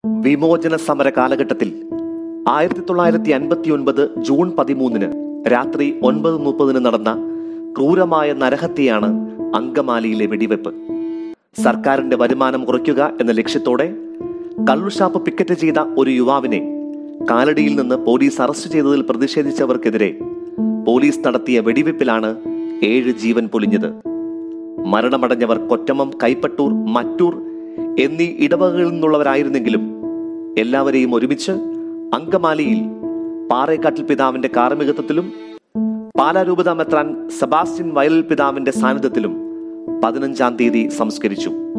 വിമോചന സമര കാലഘട്ടത്തിൽ ആയിരത്തി തൊള്ളായിരത്തി അൻപത്തി ഒൻപത് ജൂൺ പതിമൂന്നിന് രാത്രി ഒൻപത് മുപ്പതിന് നടന്ന ക്രൂരമായ നരഹത്യയാണ് അങ്കമാലിയിലെ വെടിവെപ്പ് സർക്കാരിന്റെ വരുമാനം കുറയ്ക്കുക എന്ന ലക്ഷ്യത്തോടെ കള്ളുഷാപ്പ് പിക്കറ്റ് ചെയ്ത ഒരു യുവാവിനെ കാലടിയിൽ നിന്ന് പോലീസ് അറസ്റ്റ് ചെയ്തതിൽ പ്രതിഷേധിച്ചവർക്കെതിരെ പോലീസ് നടത്തിയ വെടിവെപ്പിലാണ് ഏഴ് ജീവൻ പൊലിഞ്ഞത് മരണമടഞ്ഞവർ കൊറ്റമ്മം കൈപ്പട്ടൂർ മറ്റൂർ എന്നീ ഇടവകകളിൽ നിന്നുള്ളവരായിരുന്നെങ്കിലും എല്ലാവരെയും ഒരുമിച്ച് അങ്കമാലിയിൽ പാറേക്കാട്ടിൽ പിതാവിന്റെ കാർമ്മികത്വത്തിലും പാലാരൂപത മെത്രാൻ സെബാസ്റ്റ്യൻ വയലിൽ പിതാവിന്റെ സാന്നിധ്യത്തിലും പതിനഞ്ചാം തീയതി സംസ്കരിച്ചു